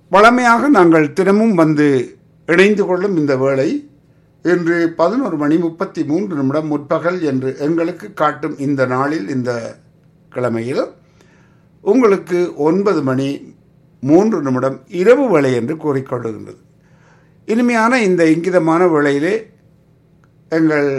வழமையாக நாங்கள் தினமும் வந்து இணைந்து கொள்ளும் இந்த வேளை இன்று பதினோரு மணி முப்பத்தி மூன்று நிமிடம் முற்பகல் என்று எங்களுக்கு காட்டும் இந்த நாளில் இந்த கிழமையில் உங்களுக்கு ஒன்பது மணி மூன்று நிமிடம் இரவு வேளை என்று கூறிக்கொள்ளுகின்றது இனிமையான இந்த இங்கிதமான வேளையிலே எங்கள்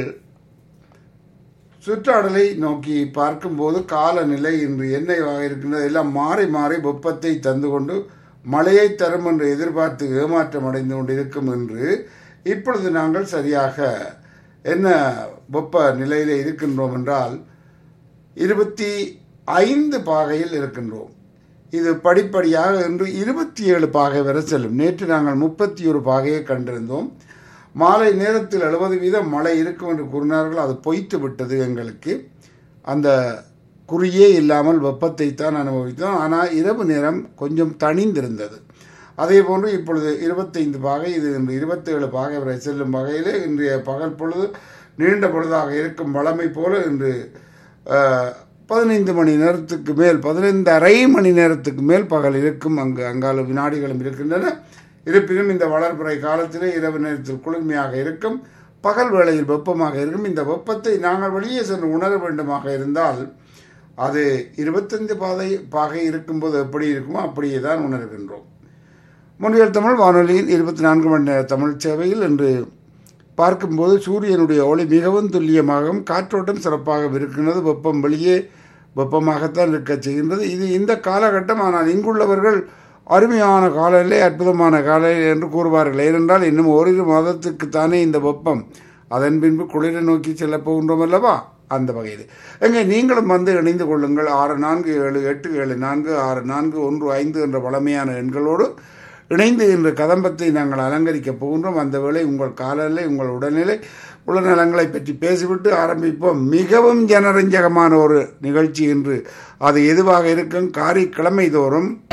சுற்றாடலை நோக்கி பார்க்கும்போது காலநிலை இன்று என்னவாக இருக்கின்றது எல்லாம் மாறி மாறி வெப்பத்தை தந்து கொண்டு மழையை தரும் என்று எதிர்பார்த்து ஏமாற்றம் அடைந்து கொண்டிருக்கும் என்று இப்பொழுது நாங்கள் சரியாக என்ன வெப்ப நிலையில் இருக்கின்றோம் என்றால் இருபத்தி ஐந்து பாகையில் இருக்கின்றோம் இது படிப்படியாக இன்று இருபத்தி ஏழு பாகை வரை செல்லும் நேற்று நாங்கள் முப்பத்தி ஒரு பாகையை கண்டிருந்தோம் மாலை நேரத்தில் எழுபது வீதம் மழை இருக்கும் என்று கூறினார்கள் அது பொய்த்து விட்டது எங்களுக்கு அந்த குறியே இல்லாமல் வெப்பத்தை தான் அனுபவித்தோம் ஆனால் இரவு நேரம் கொஞ்சம் தணிந்திருந்தது அதே போன்று இப்பொழுது இருபத்தைந்து பாகை இது இன்று இருபத்தேழு பாகை வரை செல்லும் வகையில் இன்றைய பகல் பொழுது நீண்ட பொழுதாக இருக்கும் வளமை போல இன்று பதினைந்து மணி நேரத்துக்கு மேல் பதினைந்து அரை மணி நேரத்துக்கு மேல் பகல் இருக்கும் அங்கு அங்கால வினாடிகளும் இருக்கின்றன இருப்பினும் இந்த வளர்ப்புறை காலத்திலே இரவு நேரத்தில் குளிர்மையாக இருக்கும் பகல் வேளையில் வெப்பமாக இருக்கும் இந்த வெப்பத்தை நாங்கள் வெளியே சென்று உணர வேண்டுமாக இருந்தால் அது இருபத்தைந்து பாதை பாகை இருக்கும்போது எப்படி இருக்குமோ அப்படியே தான் உணர்கின்றோம் முன்னியல் தமிழ் வானொலியின் இருபத்தி நான்கு மணி நேர தமிழ் சேவையில் என்று பார்க்கும்போது சூரியனுடைய ஒளி மிகவும் துல்லியமாகவும் காற்றோட்டம் சிறப்பாக இருக்கின்றது வெப்பம் வெளியே வெப்பமாகத்தான் இருக்க செய்கின்றது இது இந்த காலகட்டம் ஆனால் இங்குள்ளவர்கள் அருமையான காலையிலே அற்புதமான காலையில் என்று கூறுவார்கள் ஏனென்றால் இன்னும் ஓரிரு மாதத்துக்கு தானே இந்த வெப்பம் அதன் பின்பு குளிரை நோக்கி செல்ல போகின்றோம் அல்லவா அந்த வகையில் எங்கே நீங்களும் வந்து இணைந்து கொள்ளுங்கள் ஆறு நான்கு ஏழு எட்டு ஏழு நான்கு ஆறு நான்கு ஒன்று ஐந்து என்ற வளமையான எண்களோடு இணைந்து இன்று கதம்பத்தை நாங்கள் அலங்கரிக்கப் போகின்றோம் அந்த வேளை உங்கள் காலநிலை உங்கள் உடல்நிலை உடல்நலங்களை பற்றி பேசிவிட்டு ஆரம்பிப்போம் மிகவும் ஜனரஞ்சகமான ஒரு நிகழ்ச்சி என்று அது எதுவாக இருக்கும் காரிக்கிழமை தோறும்